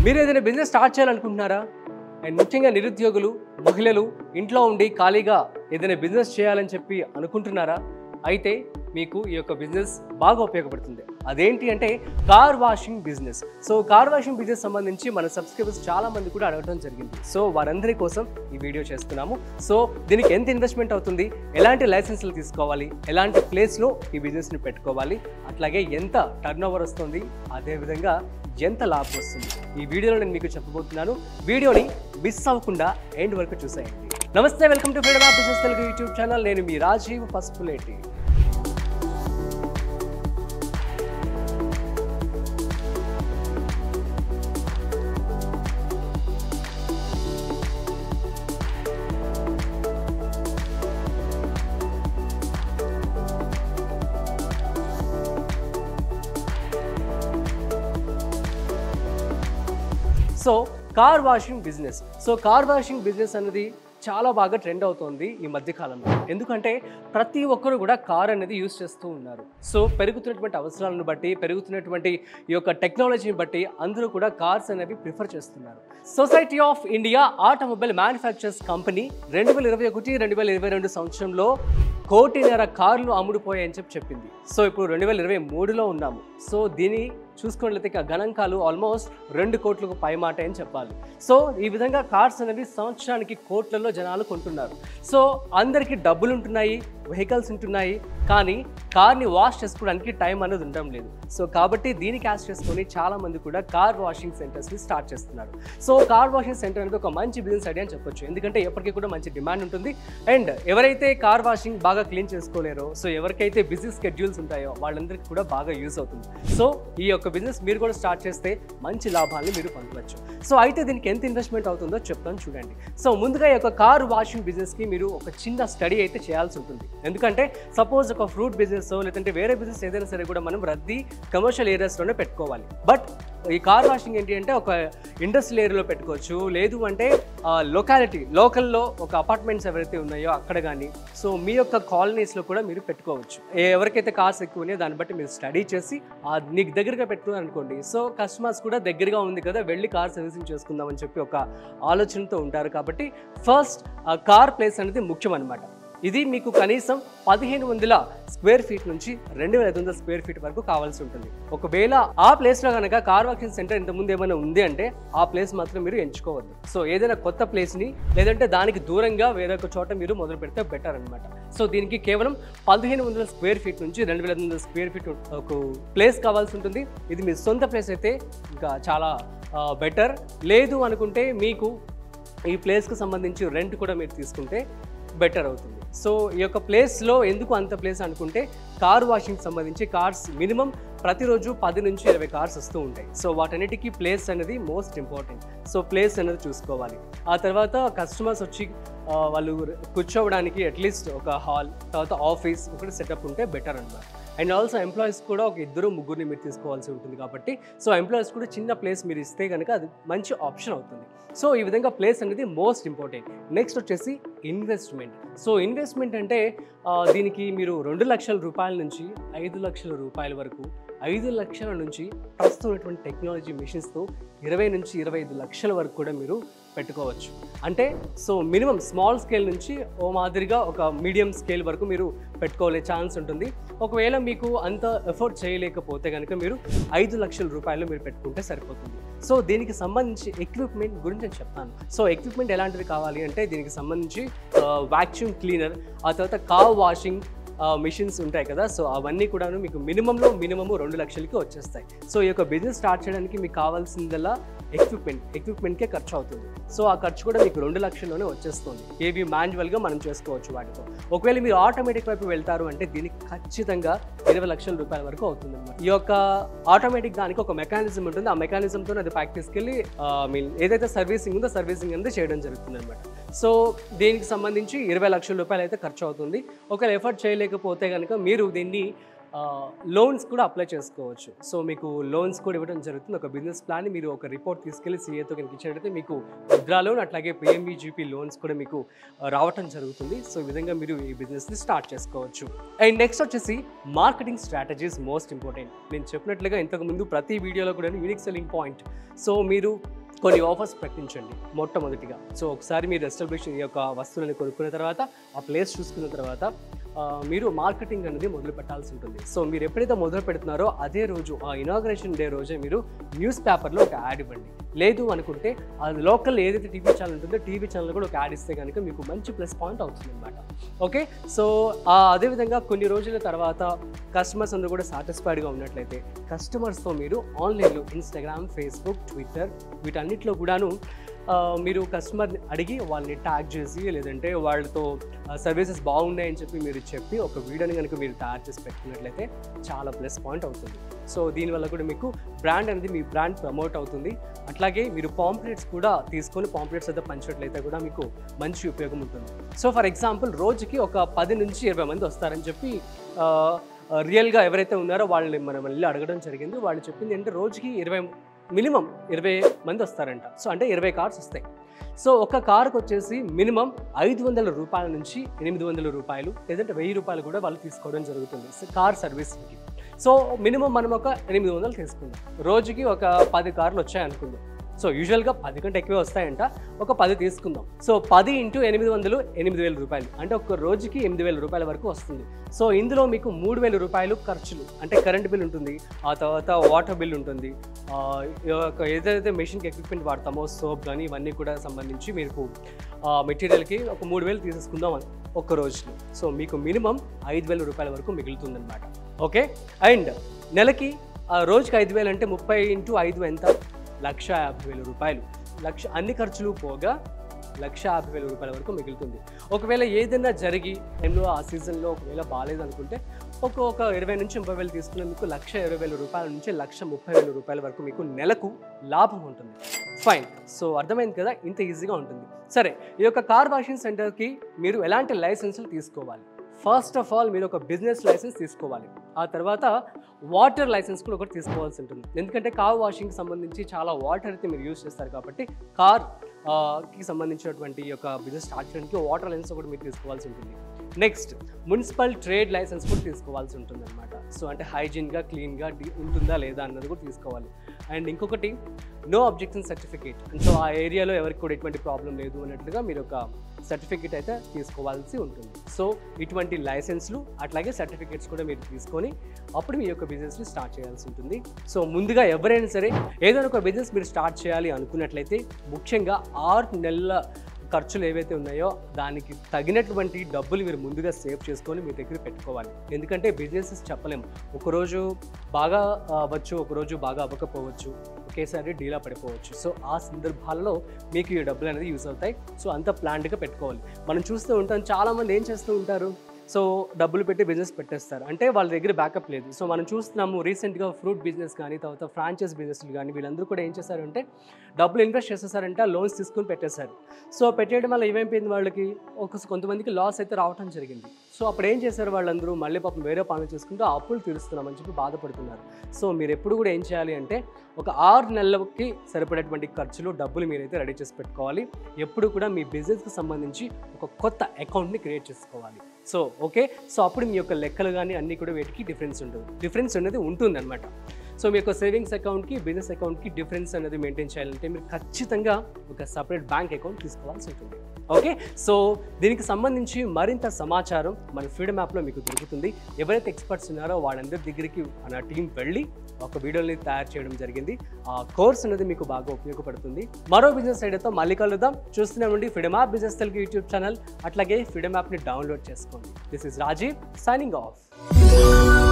మీరు ఏదైనా business start చేయాలనుకుంటున్నారా అండ్ ముఖ్యంగా నిరుద్యోగులు మహిళలు ఇంట్లో ఉండి ఖాళీగా ఏదైనా బిజినెస్ చేయాలని చెప్పి అనుకుంటున్నారా అయితే మీకు ఈ యొక్క బిజినెస్ బాగా ఉపయోగపడుతుంది అదేంటి అంటే car washing business so car washing business సంబంధించి మన సబ్స్క్రైబర్స్ చాలా మంది కూడా అడగడం జరిగింది సో వారందరి కోసం ఈ వీడియో చేస్తున్నాము సో దీనికి ఎంత ఇన్వెస్ట్మెంట్ అవుతుంది ఎలాంటి లైసెన్సులు తీసుకోవాలి ఎలాంటి ప్లేస్లో ఈ బిజినెస్ని పెట్టుకోవాలి అట్లాగే ఎంత టర్న్ ఓవర్ వస్తుంది అదేవిధంగా ఎంత లాభం వస్తుంది ఈ వీడియోలో నేను మీకు చెప్పబోతున్నాను వీడియోని మిస్ అవ్వకుండా ఎండ్ వరకు చూసేయండి నమస్తే welcome to freedom of business Telugu YouTube channel నేను మీ Rajeev Pasupuleti so car washing business so car washing business అనేది చాలా బాగా ట్రెండ్ అవుతోంది ఈ మధ్య కాలంలో ఎందుకంటే ప్రతి ఒక్కరు కూడా కార్ అనేది యూస్ చేస్తూ ఉన్నారు సో పెరుగుతున్నటువంటి అవసరాలను బట్టి పెరుగుతున్నటువంటి ఈ యొక్క టెక్నాలజీని బట్టి అందరూ కూడా కార్స్ అనేవి ప్రిఫర్ చేస్తున్నారు society of India automobile manufacturers company రెండు వేల ఇరవై ఒకటి రెండు వేల ఇరవై రెండు సంవత్సరంలో కోటిన్నర కార్లు అమ్ముడుపోయాయని చెప్పి చెప్పింది సో ఇప్పుడు రెండు వేల ఇరవై మూడులో ఉన్నాము సో దీని చూసుకున్నట్లయితే ఇక గణాంకాలు ఆల్మోస్ట్ రెండు కోట్లకు పైమాట అని చెప్పాలి సో ఈ విధంగా కార్స్ అనేవి సంవత్సరానికి కోట్లలో జనాలు కొంటున్నారు సో అందరికీ డబ్బులు ఉంటున్నాయి వెహికల్స్ ఉంటున్నాయి కానీ కార్ని వాష్ చేసుకోవడానికి టైం అనేది ఉండడం లేదు సో కాబట్టి దీన్ని క్యాష్ చేసుకొని చాలా మంది కూడా కార్ వాషింగ్ సెంటర్స్ని స్టార్ట్ చేస్తున్నారు సో కార్ వాషింగ్ సెంటర్ అనేది ఒక మంచి బిజినెస్ ఐడియా అని చెప్పొచ్చు ఎందుకంటే ఎప్పటికీ కూడా మంచి డిమాండ్ ఉంటుంది అండ్ ఎవరైతే కార్ వాషింగ్ బాగా క్లీన్ చేసుకోలేరో సో ఎవరికైతే బిజీ స్కెడ్యూల్స్ ఉంటాయో వాళ్ళందరికీ కూడా బాగా యూస్ అవుతుంది సో ఈ యొక్క బిజినెస్ మీరు కూడా స్టార్ట్ చేస్తే మంచి లాభాన్ని మీరు పొందవచ్చు సో అయితే దీనికి ఎంత ఇన్వెస్ట్మెంట్ అవుతుందో చెప్తాను చూడండి సో ముందుగా ఈ యొక్క కార్ వాషింగ్ బిజినెస్కి మీరు ఒక చిన్న స్టడీ అయితే చేయాల్సి ఉంటుంది ఎందుకంటే సపోజ్ ఒక ఫ్రూట్ బిజినెస్ లేదంటే వేరే బిజినెస్ ఏదైనా సరే కూడా మనం రద్దీ కమర్షియల్ ఏరియాస్లోనే పెట్టుకోవాలి బట్ ఈ కార్ వాషింగ్ ఏంటి అంటే ఒక ఇండస్ట్రియల్ ఏరియాలో పెట్టుకోవచ్చు లేదు అంటే లొకాలిటీ లోకల్లో ఒక అపార్ట్మెంట్స్ ఎవరైతే ఉన్నాయో అక్కడ కానీ సో మీ యొక్క కాలనీస్లో కూడా మీరు పెట్టుకోవచ్చు ఏ- ఎవరికైతే కార్స్ ఎక్కువ ఉన్నాయో దాన్ని బట్టి మీరు స్టడీ చేసి ఆ నీకు దగ్గరగా పెట్టుకున్నారు అనుకోండి సో కస్టమర్స్ కూడా దగ్గరగా ఉంది కదా వెళ్ళి కార్ సర్వీసింగ్ చేసుకుందాం అని చెప్పి ఒక ఆలోచనతో ఉంటారు కాబట్టి ఫస్ట్ కార్ ప్లేస్ అనేది ముఖ్యం అనమాట ఇది మీకు కనీసం పదిహేను వందల స్క్వేర్ ఫీట్ నుంచి రెండు వేల ఐదు వందల స్క్వేర్ ఫీట్ వరకు కావాల్సి ఉంటుంది ఒకవేళ ఆ ప్లేస్లో కనుక కార్ వాషింగ్ సెంటర్ ఇంతకుముందు ఏమైనా ఉంది అంటే ఆ ప్లేస్ మాత్రం మీరు ఎంచుకోవద్దు సో ఏదైనా కొత్త ప్లేస్ని లేదంటే దానికి దూరంగా వేరొక చోట మీరు మొదలు పెడితే బెటర్ అనమాట సో దీనికి కేవలం పదిహేను వందల స్క్వేర్ ఫీట్ నుంచి రెండు వేల ఐదు వందల స్క్వేర్ ఫీట్ ఒక ప్లేస్ కావాల్సి ఉంటుంది ఇది మీ సొంత ప్లేస్ అయితే ఇంకా చాలా బెటర్ లేదు అనుకుంటే మీకు ఈ ప్లేస్కి సంబంధించి రెంట్ కూడా మీరు తీసుకుంటే బెటర్ అవుతుంది సో ఈ యొక్క ప్లేస్లో ఎందుకు అంత ప్లేస్ అనుకుంటే కార్ వాషింగ్ సంబంధించి కార్స్ మినిమం ప్రతిరోజు పది నుంచి ఇరవై కార్స్ వస్తూ ఉంటాయి సో వాటన్నిటికీ ప్లేస్ అనేది మోస్ట్ ఇంపార్టెంట్ సో ప్లేస్ అనేది చూసుకోవాలి ఆ తర్వాత కస్టమర్స్ వచ్చి ఆ, వాళ్ళు కూర్చోవడానికి అట్లీస్ట్ ఒక హాల్ తర్వాత ఆఫీస్ ఒకటి సెటప్ ఉంటే బెటర్ అన్నమాట అండ్ ఆల్సో ఎంప్లాయీస్ కూడా ఒక ఇద్దరు ముగ్గురిని మీరు తీసుకోవాల్సి ఉంటుంది కాబట్టి సో ఎంప్లాయీస్ కూడా చిన్న ప్లేస్ మీరు ఇస్తే కనుక అది మంచి ఆప్షన్ అవుతుంది సో ఈ విధంగా ప్లేస్ అనేది మోస్ట్ ఇంపార్టెంట్ నెక్స్ట్ వచ్చేసి ఇన్వెస్ట్మెంట్ సో ఇన్వెస్ట్మెంట్ అంటే ఆ, దీనికి మీరు రెండు లక్షల రూపాయల నుంచి ఐదు లక్షల రూపాయల వరకు ఐదు లక్షల నుంచి ప్రస్తుతం ఉన్నటువంటి టెక్నాలజీ మిషన్స్తో ఇరవై నుంచి ఇరవై ఐదు లక్షల వరకు కూడా మీరు పెట్టుకోవచ్చు అంటే సో మినిమం స్మాల్ స్కేల్ నుంచి ఓ మాదిరిగా ఒక మీడియం స్కేల్ వరకు మీరు పెట్టుకోలే ఛాన్స్ ఉంటుంది ఒకవేళ మీకు అంత ఎఫోర్డ్ చేయలేకపోతే కనుక మీరు ఐదు లక్షల రూపాయలు మీరు పెట్టుకుంటే సరిపోతుంది సో దీనికి సంబంధించి ఎక్విప్మెంట్ గురించి నేను చెప్తాను సో ఎక్విప్మెంట్ ఎలాంటివి కావాలి అంటే దీనికి సంబంధించి వ్యాక్యూమ్ క్లీనర్ ఆ తర్వాత కావ్ వాషింగ్ మిషన్స్ ఉంటాయి కదా సో అవన్నీ కూడాను మీకు మినిమంలో మినిమము రెండు లక్షలకి వచ్చేస్తాయి సో ఈ యొక్క బిజినెస్ స్టార్ట్ చేయడానికి మీకు కావాల్సిందల్లా ఎక్విప్మెంట్ ఎక్విప్మెంట్కే ఖర్చు అవుతుంది సో ఆ ఖర్చు కూడా మీకు రెండు లక్షల్లోనే వచ్చేస్తుంది ఏవి మాన్యువల్గా మనం చేసుకోవచ్చు వాటితో ఒకవేళ మీరు ఆటోమేటిక్ వైపు వెళ్తారు అంటే దీనికి ఖచ్చితంగా ఇరవై లక్షల రూపాయల వరకు అవుతుంది అనమాట ఈ యొక్క ఆటోమేటిక్ దానికి ఒక మెకానిజం ఉంటుంది ఆ మెకానిజంతో అది ప్యాక్ తీసుకెళ్ళి మీన్ ఏదైతే సర్వీసింగ్ ఉందో సర్వీసింగ్ అనేది చేయడం జరుగుతుంది అనమాట సో దీనికి సంబంధించి ఇరవై లక్షల రూపాయలు అయితే ఖర్చు అవుతుంది ఒకవేళ ఎఫర్ట్ చేయలేకపోతే కనుక మీరు దీన్ని లోన్స్ కూడా అప్లై చేసుకోవచ్చు సో మీకు లోన్స్ కూడా ఇవ్వడం జరుగుతుంది ఒక బిజినెస్ ప్లాన్ మీరు ఒక రిపోర్ట్ తీసుకెళ్లి సీఏతో కనుక ఇచ్చినట్టయితే మీకు ముద్రా లోన్ అట్లాగే పిఎంబిజిపి లోన్స్ కూడా మీకు ఆ, రావటం జరుగుతుంది సో ఈ విధంగా మీరు ఈ బిజినెస్ని స్టార్ట్ చేసుకోవచ్చు అండ్ నెక్స్ట్ వచ్చేసి మార్కెటింగ్ స్ట్రాటజీస్ మోస్ట్ ఇంపార్టెంట్ నేను చెప్పినట్లుగా ఇంతకుముందు ప్రతి వీడియోలో కూడా యూనిక్ సెల్లింగ్ పాయింట్ సో మీరు కొన్ని ఆఫర్స్ ప్రకటించండి మొట్టమొదటిగా సో ఒకసారి మీరు ఎస్టాబ్లిష్ ఈ యొక్క వస్తువులను కొనుక్కున్న తర్వాత ఆ ప్లేస్ చూసుకున్న తర్వాత ఆ, మీరు మార్కెటింగ్ అనేది మొదలు పెట్టాల్సి ఉంటుంది సో మీరు ఎప్పుడైతే మొదలు పెడుతున్నారో అదే రోజు ఆ ఇనాగ్రేషన్ డే రోజే మీరు న్యూస్ పేపర్లో ఒక యాడ్ ఇవ్వండి లేదు అనుకుంటే అది లోకల్ ఏదైతే టీవీ ఛానల్ ఉంటుందో టీవీ ఛానల్ కూడా ఒక యాడ్ ఇస్తే కనుక మీకు మంచి ప్లస్ పాయింట్ అవుతుంది అనమాట ఓకే సో ఆ, అదేవిధంగా కొన్ని రోజుల తర్వాత కస్టమర్స్ అందరూ కూడా సాటిస్ఫైడ్గా ఉన్నట్లయితే కస్టమర్స్తో మీరు ఆన్లైన్లో ఇన్స్టాగ్రామ్ ఫేస్బుక్ ట్విట్టర్ వీటన్నిటిలో కూడాను ఆ, మీరు కస్టమర్ని అడిగి వాళ్ళని ట్యాగ్ చేసి లేదంటే వాళ్ళతో సర్వీసెస్ బాగున్నాయని చెప్పి మీరు చెప్పి ఒక వీడియోని కనుక మీరు తయారు చేసి పెట్టుకున్నట్లయితే చాలా ప్లస్ పాయింట్ అవుతుంది సో దీనివల్ల కూడా మీకు బ్రాండ్ అనేది మీ బ్రాండ్ ప్రమోట్ అవుతుంది అట్లాగే మీరు పాంప్లెట్స్ కూడా తీసుకొని పాంప్లెట్స్ అయితే పంచినట్లయితే కూడా మీకు మంచి ఉపయోగం ఉంటుంది సో ఫర్ ఎగ్జాంపుల్ రోజుకి ఒక పది నుంచి ఇరవై మంది వస్తారని చెప్పి ఆ, రియల్గా ఎవరైతే ఉన్నారో వాళ్ళని మనం వెళ్ళి అడగడం జరిగింది వాళ్ళు చెప్పింది అంటే రోజుకి ఇరవై మినిమం ఇరవై మంది వస్తారంట సో అంటే ఇరవై కార్స్ వస్తాయి సో ఒక కార్కి వచ్చేసి మినిమం ఐదు వందల రూపాయల నుంచి ఎనిమిది వందల రూపాయలు లేదంటే వెయ్యి రూపాయలు కూడా వాళ్ళు తీసుకోవడం జరుగుతుంది సో కార్ సర్వీస్కి సో మినిమం మనం ఒక ఎనిమిది వందలు తీసుకుందాం రోజుకి ఒక పది కార్లు వచ్చాయనుకుందాం సో యూజువల్గా పది కంటే ఎక్కువే వస్తాయంట ఒక పది తీసుకుందాం సో పది ఇంటూ ఎనిమిది వందలు ఎనిమిది వేల రూపాయలు అంటే ఒక రోజుకి ఎనిమిది వేల రూపాయల వరకు వస్తుంది సో ఇందులో మీకు మూడు వేల రూపాయలు ఖర్చులు అంటే కరెంట్ బిల్ ఉంటుంది ఆ తర్వాత వాటర్ బిల్ ఉంటుంది ఆ, ఈ యొక్క ఏదైతే మెషిన్కి ఎక్విప్మెంట్ వాడతామో సోప్ కానీ ఇవన్నీ కూడా సంబంధించి మీకు మెటీరియల్కి ఒక మూడు వేలు తీసేసుకుందాం అని ఒక్క రోజులో సో మీకు మినిమం ఐదు వేల రూపాయల వరకు మిగులుతుందన్నమాట ఓకే అండ్ నెలకి ఆ రోజుకి ఐదు వేలు అంటే ముప్పై ఇంటూ ఐదు ఎంత లక్ష యాభై వేల రూపాయలు లక్ష అన్ని ఖర్చులు పోగా లక్ష యాభై వేల రూపాయల వరకు మిగులుతుంది ఒకవేళ ఏదైనా జరిగి టైంలో ఆ సీజన్లో ఒకవేళ బాగాలేదు అనుకుంటే ఒక ఒక ఇరవై నుంచి ముప్పై వేలు తీసుకునే మీకు లక్ష ఇరవై వేల రూపాయల నుంచి లక్ష ముప్పై వేల రూపాయల వరకు మీకు నెలకు లాభం ఉంటుంది ఫైన్ సో అర్థమైంది కదా ఇంత ఈజీగా ఉంటుంది సరే ఈ యొక్క కార్ వాషింగ్ సెంటర్కి మీరు ఎలాంటి లైసెన్సులు తీసుకోవాలి ఫస్ట్ ఆఫ్ ఆల్ మీరు ఒక బిజినెస్ లైసెన్స్ తీసుకోవాలి ఆ తర్వాత వాటర్ లైసెన్స్ కూడా ఒకటి తీసుకోవాల్సి ఉంటుంది ఎందుకంటే కార్ వాషింగ్కి సంబంధించి చాలా వాటర్ అయితే మీరు యూజ్ చేస్తారు కాబట్టి కార్ ఆ, కి సంబంధించినటువంటి ఈ యొక్క బిజినెస్ స్టార్ట్ చేయడానికి వాటర్ లైసెన్స్ కూడా మీరు తీసుకోవాల్సి ఉంటుంది నెక్స్ట్ మున్సిపల్ ట్రేడ్ లైసెన్స్ కూడా తీసుకోవాల్సి ఉంటుంది అనమాట సో అంటే హైజీన్గా క్లీన్గా ఉంటుందా లేదా అన్నది కూడా తీసుకోవాలి అండ్ ఇంకొకటి నో అబ్జెక్షన్ సర్టిఫికేట్ సో ఆ ఏరియాలో ఎవరికి కూడా ఎటువంటి ప్రాబ్లం లేదు అన్నట్లుగా మీరు ఒక సర్టిఫికేట్ అయితే తీసుకోవాల్సి ఉంటుంది సో ఇటువంటి లైసెన్స్లు అట్లాగే సర్టిఫికేట్స్ కూడా మీరు తీసుకొని అప్పుడు మీ యొక్క బిజినెస్ని స్టార్ట్ చేయాల్సి ఉంటుంది సో ముందుగా ఎవరైనా సరే ఏదైనా ఒక బిజినెస్ మీరు స్టార్ట్ చేయాలి అనుకున్నట్లయితే ముఖ్యంగా ఆరు నెలల ఖర్చులు ఏవైతే ఉన్నాయో దానికి తగినటువంటి డబ్బులు మీరు ముందుగా సేవ్ చేసుకొని మీ దగ్గర పెట్టుకోవాలి ఎందుకంటే బిజినెసెస్ చెప్పలేము ఒకరోజు బాగా అవ్వచ్చు ఒకరోజు బాగా అవ్వకపోవచ్చు ఒకేసారి డీలా పడిపోవచ్చు సో ఆ సందర్భాలలో మీకు ఈ డబ్బులు అనేది యూస్ అవుతాయి సో అంత ప్లాన్డ్గా పెట్టుకోవాలి మనం చూస్తూ ఉంటాం చాలామంది ఏం చేస్తూ ఉంటారు సో డబ్బులు పెట్టి బిజినెస్ పెట్టేస్తారు అంటే వాళ్ళ దగ్గర బ్యాకప్ లేదు సో మనం చూస్తున్నాము రీసెంట్గా ఫ్రూట్ బిజినెస్ కానీ తర్వాత ఫ్రాంచైజ్ బిజినెస్లు కానీ వీళ్ళందరూ కూడా ఏం చేశారంటే డబ్బులు ఇన్వెస్ట్ చేసేసారంటే లోన్స్ తీసుకుని పెట్టేశారు సో పెట్టేయడం వల్ల ఏమైపోయింది వాళ్ళకి ఒక కొంతమందికి లాస్ అయితే రావటం జరిగింది సో అప్పుడు ఏం చేశారు వాళ్ళందరూ మళ్ళీ పాపం వేరే పనులు చేసుకుంటూ ఆ అప్పులు తీరుస్తున్నామని చెప్పి బాధపడుతున్నారు సో మీరు ఎప్పుడు కూడా ఏం చేయాలి అంటే ఒక ఆరు నెలలకి సరిపడేటువంటి ఖర్చులు డబ్బులు మీరైతే రెడీ చేసి పెట్టుకోవాలి ఎప్పుడు కూడా మీ బిజినెస్కి సంబంధించి ఒక కొత్త అకౌంట్ని క్రియేట్ చేసుకోవాలి సో ఓకే సో అప్పుడు మీ యొక్క లెక్కలు కానీ అన్నీ కూడా వీటికి డిఫరెన్స్ ఉంటుంది డిఫరెన్స్ అనేది ఉంటుంది అనమాట సో మీ యొక్క సేవింగ్స్ అకౌంట్కి బిజినెస్ అకౌంట్కి డిఫరెన్స్ అనేది మెయింటైన్ చేయాలంటే మీరు ఖచ్చితంగా ఒక సపరేట్ బ్యాంక్ అకౌంట్ తీసుకోవాల్సి ఉంటుంది ఓకే సో దీనికి సంబంధించి మరింత సమాచారం మన ఫ్రీడమ్ యాప్లో మీకు దొరుకుతుంది ఎవరైతే ఎక్స్పర్ట్స్ ఉన్నారో వాళ్ళందరి దగ్గరికి మన టీం వెళ్ళి ఒక వీడియోని తయారు చేయడం జరిగింది ఆ కోర్స్ అనేది మీకు బాగా ఉపయోగపడుతుంది మరో బిజినెస్ ఐడియాతో మళ్ళీ కలుద్దాం చూస్తూనే ఉండి freedom app business Telugu YouTube channel అట్లాగే ఫ్రీడమ్ యాప్ని డౌన్లోడ్ చేసుకోండి this is Rajeev signing of